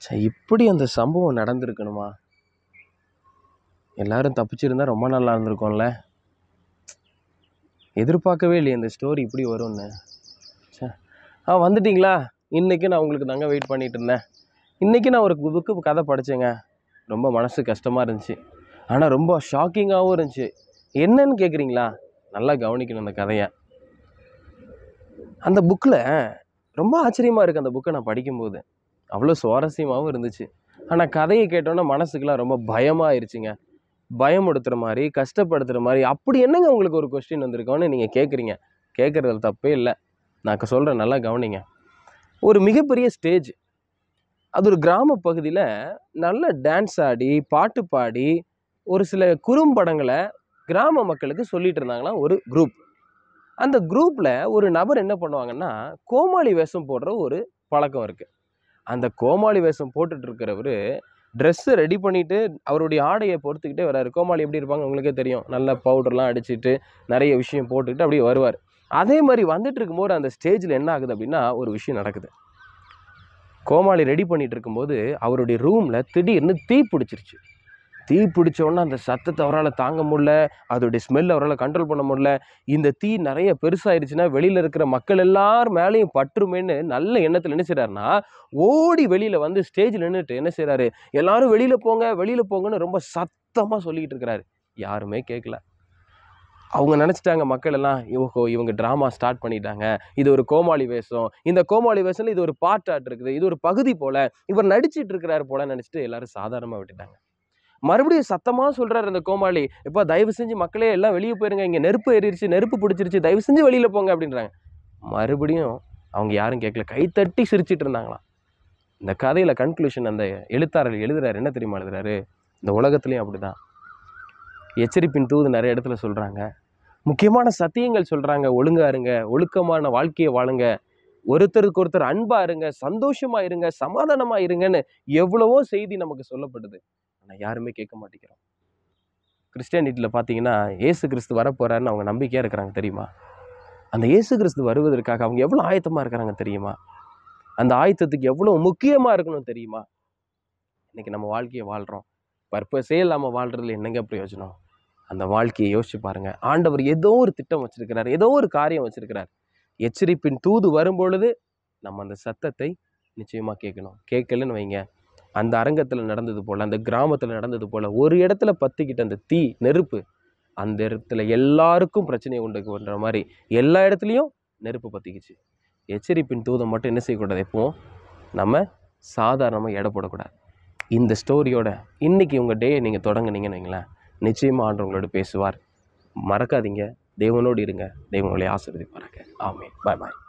ச்சே இப்படி அந்த சம்பவம் நடந்திருக்கணுமா எல்லாரும் தப்பிச்சிருந்தா ரொம்ப நல்லா இருந்திருக்கும்ல எதிர்பார்க்கவே இல்லையே இந்த ஸ்டோரி இப்படி வரும்னு ச்சே ஆ வந்துட்டீங்களா இன்றைக்கி நான் உங்களுக்கு தாங்க வெயிட் பண்ணிட்டு இருந்தேன் இன்றைக்கி நான் ஒரு புக்கு கதை படித்தேங்க ரொம்ப மனசு கஷ்டமாக இருந்துச்சு ஆனால் ரொம்ப ஷாக்கிங்காகவும் இருந்துச்சு என்னன்னு கேட்குறீங்களா நல்லா கவனிக்கணும் அந்த கதையை அந்த புக்கில் ரொம்ப ஆச்சரியமாக இருக்குது அந்த புக்கை நான் படிக்கும்போது அவ்வளோ சுவாரஸ்யமாகவும் இருந்துச்சு ஆனால் கதையை கேட்டோன்னே மனசுக்கெல்லாம் ரொம்ப பயமாயிருச்சுங்க பயமுடுத்துகிற மாதிரி கஷ்டப்படுத்துகிற மாதிரி அப்படி என்னங்க உங்களுக்கு ஒரு கொஸ்டின் வந்திருக்கோன்னு நீங்கள் கேட்குறீங்க கேட்குறதுல தப்பே இல்லை நான் சொல்கிறேன் நல்லா கவனிங்க ஒரு மிகப்பெரிய ஸ்டேஜ் அது ஒரு கிராம பகுதியில் நல்ல டான்ஸ் ஆடி பாட்டு பாடி ஒரு சில குறும்படங்களை கிராம மக்களுக்கு சொல்லிட்டு இருந்தாங்களாம் ஒரு குரூப் அந்த குரூப்பில் ஒரு நபர் என்ன பண்ணுவாங்கன்னா கோமாளி வேஷம் போடுற ஒரு பழக்கம் இருக்குது அந்த கோமாளி வேஷம் போட்டுட்டு இருக்கிறவர் ட்ரெஸ்ஸை ரெடி பண்ணிட்டு அவருடைய ஆடையை பொறுத்துக்கிட்டே வராரு கோமாளி எப்படி இருப்பாங்க உங்களுக்கே தெரியும் நல்ல பவுடர்லாம் அடிச்சிட்டு நிறைய விஷயம் போட்டுக்கிட்டு அப்படியே வருவார் அதே மாதிரி வந்துட்டு இருக்கும்போது அந்த ஸ்டேஜில் என்ன ஆகுது அப்படின்னா ஒரு விஷயம் நடக்குது கோமாளி ரெடி பண்ணிட்டு இருக்கும்போது அவருடைய ரூமில் திடீர்னு தீ பிடிச்சிருச்சு தீ பிடிச்ச உடனே அந்த சத்தத்தை அவரால் தாங்க முடியல அதோடைய ஸ்மெல் அவரால் கண்ட்ரோல் பண்ண முடியல இந்த தீ நிறைய பெருசாயிருச்சுன்னா வெளியில் இருக்கிற மக்கள் எல்லார் மேலேயும் பற்றுமேன்னு நல்ல எண்ணத்தில் என்ன செய்றாருன்னா ஓடி வெளியில் வந்து ஸ்டேஜில் நின்றுட்டு என்ன செய்றாரு எல்லாரும் வெளியில் போங்க வெளியில் போங்கன்னு ரொம்ப சத்தமாக சொல்லிக்கிட்டு இருக்கிறாரு யாருமே கேட்கல அவங்க நினச்சிட்டாங்க மக்கள் எல்லாம் ஓஹோ இவங்க ட்ராமா ஸ்டார்ட் பண்ணிட்டாங்க இது ஒரு கோமாளி வேஷம் இந்த கோமாளி வேஷம்ல இது ஒரு பார்ட் ஆட் இருக்குது இது ஒரு பகுதி போல இவர் நடிச்சிட்டு இருக்கிறாரு போல நினச்சிட்டு எல்லாரும் சாதாரணமாக விட்டுட்டாங்க மறுபடியும் சத்தமாக சொல்றாரு அந்த கோமாளி இப்போ தயவு செஞ்சு மக்களே எல்லாம் வெளியே போயிருங்க இங்கே நெருப்பு ஏறிடுச்சு நெருப்பு பிடிச்சிருச்சு தயவு செஞ்சு வெளியில் போங்க அப்படின்றாங்க மறுபடியும் அவங்க யாரும் கேட்கல கைத்தட்டி சிரிச்சிட்டு இருந்தாங்களாம் இந்த கதையில் கன்க்ளூஷன் அந்த எழுத்தாளர் எழுதுறாரு என்ன தெரியுமா எழுதுறாரு இந்த உலகத்துலேயும் அப்படிதான் எச்சரிப்பின் தூது நிறைய இடத்துல சொல்கிறாங்க முக்கியமான சத்தியங்கள் சொல்கிறாங்க ஒழுங்கா இருங்க ஒழுக்கமான வாழ்க்கையை வாழுங்க ஒருத்தருக்கு ஒருத்தர் அன்பா இருங்க சந்தோஷமா இருங்க சமாதானமா இருங்கன்னு எவ்வளவோ செய்தி நமக்கு சொல்லப்படுது ஆனால் யாருமே கேட்க மாட்டேங்கிறோம் கிறிஸ்டியானிட்டியில் பார்த்தீங்கன்னா ஏசு கிறிஸ்து வரப்போறாருன்னு அவங்க நம்பிக்கையாக இருக்கிறாங்க தெரியுமா அந்த இயேசு கிறிஸ்து வருவதற்காக அவங்க எவ்வளோ ஆயத்தமாக இருக்கிறாங்க தெரியுமா அந்த ஆயத்தத்துக்கு எவ்வளோ முக்கியமாக இருக்கணும் தெரியுமா இன்னைக்கு நம்ம வாழ்க்கையை வாழ்கிறோம் பர்பஸே இல்லாமல் வாழ்றதுல என்னங்க பிரயோஜனம் அந்த வாழ்க்கையை யோசிச்சு பாருங்க ஆண்டவர் ஏதோ ஒரு திட்டம் வச்சிருக்கிறார் ஏதோ ஒரு காரியம் வச்சிருக்கிறார் எச்சரிப்பின் தூது வரும்பொழுது நம்ம அந்த சத்தத்தை நிச்சயமாக கேட்கணும் கேட்கலன்னு வைங்க அந்த அரங்கத்தில் நடந்தது போல் அந்த கிராமத்தில் நடந்தது போல் ஒரு இடத்துல பற்றிக்கிட்ட அந்த தீ நெருப்பு அந்த இடத்துல எல்லாருக்கும் பிரச்சனையை உண்டு பண்ணுற மாதிரி எல்லா இடத்துலையும் நெருப்பு பற்றிக்கிச்சு எச்சரிப்பின் தூதை மட்டும் என்ன செய்யக்கூடாது எப்பவும் நம்ம சாதாரணமாக எடை போடக்கூடாது இந்த ஸ்டோரியோட இன்னைக்கு உங்கள் டேயை நீங்கள் தொடங்குனீங்கன்னு வைங்களேன் நிச்சயமாக ஆண்டு உங்களோட பேசுவார் மறக்காதீங்க தேவனோடு இருங்க தேவன் உங்களை ஆசீர்வதிப்பாருங்க ஆமென் பாய் பாய்